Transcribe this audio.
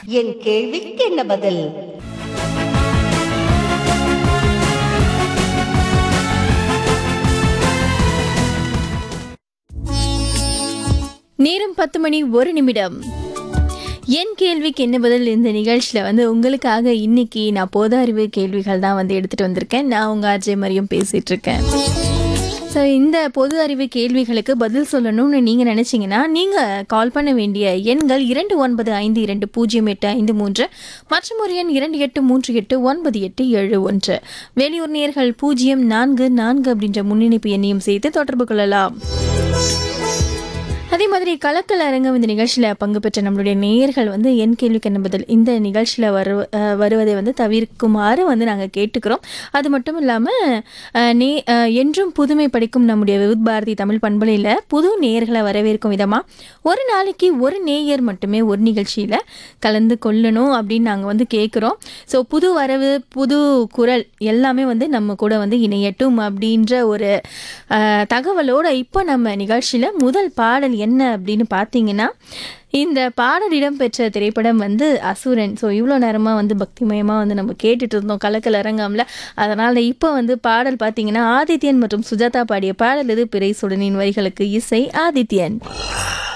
என் கேள்விக்கு என்ன பதில் நேரம் பத்து மணி ஒரு நிமிடம் என் கேள்விக்கு என்ன பதில் இந்த நிகழ்ச்சியில் வந்து உங்களுக்காக இன்னைக்கு நான் பொது அறிவு கேள்விகள் தான் வந்து எடுத்துகிட்டு வந்திருக்கேன் நான் உங்கள் அஜய் மாதிரியும் பேசிகிட்டு இருக்கேன் ஸோ இந்த பொது அறிவு கேள்விகளுக்கு பதில் சொல்லணும்னு நீங்கள் நினச்சிங்கன்னா நீங்கள் கால் பண்ண வேண்டிய எண்கள் இரண்டு ஒன்பது ஐந்து இரண்டு பூஜ்ஜியம் எட்டு ஐந்து மூன்று மற்றும் ஒரு எண் இரண்டு எட்டு மூன்று எட்டு ஒன்பது எட்டு ஏழு ஒன்று வெளியூர் நேர்கள் பூஜ்ஜியம் நான்கு நான்கு அப்படின்ற முன்னிணைப்பு எண்ணையும் சேர்த்து தொடர்பு கொள்ளலாம் அதே மாதிரி கலக்கல் அரங்கம் இந்த நிகழ்ச்சியில் பங்கு பெற்ற நம்மளுடைய நேயர்கள் வந்து என் கேள்விக்கு என்ன பதில் இந்த நிகழ்ச்சியில் வரு அஹ் வருவதை வந்து தவிர்க்குமாறு வந்து நாங்கள் கேட்டுக்கிறோம் அது மட்டும் இல்லாமல் நே அஹ் என்றும் புதுமை படிக்கும் நம்முடைய விவுத் பாரதி தமிழ் பண்பலையில் புது நேயர்களை வரவேற்கும் விதமாக ஒரு நாளைக்கு ஒரு நேயர் மட்டுமே ஒரு நிகழ்ச்சியில் கலந்து கொள்ளணும் அப்படின்னு நாங்கள் வந்து கேட்குறோம் ஸோ புது வரவு புது குரல் எல்லாமே வந்து நம்ம கூட வந்து இணையட்டும் அப்படின்ற ஒரு அஹ், தகவலோட இப்போ நம்ம நிகழ்ச்சியில் முதல் பாடல் என்ன அப்படின்னு பார்த்தீங்கன்னா இந்த பாடல் இடம்பெற்ற திரைப்படம் வந்து அசுரன் ஸோ இவ்வளோ நேரமாக வந்து பக்திமயமாக வந்து நம்ம கேட்டுட்டு இருந்தோம் கலக்கல் அரங்கம்ல அதனால் இப்போ வந்து பாடல் பார்த்தீங்கன்னா ஆதித்யன் மற்றும் சுஜாதா பாடிய பாடல் இது பிறை சுடனின் வரிகளுக்கு இசை ஆதித்யன்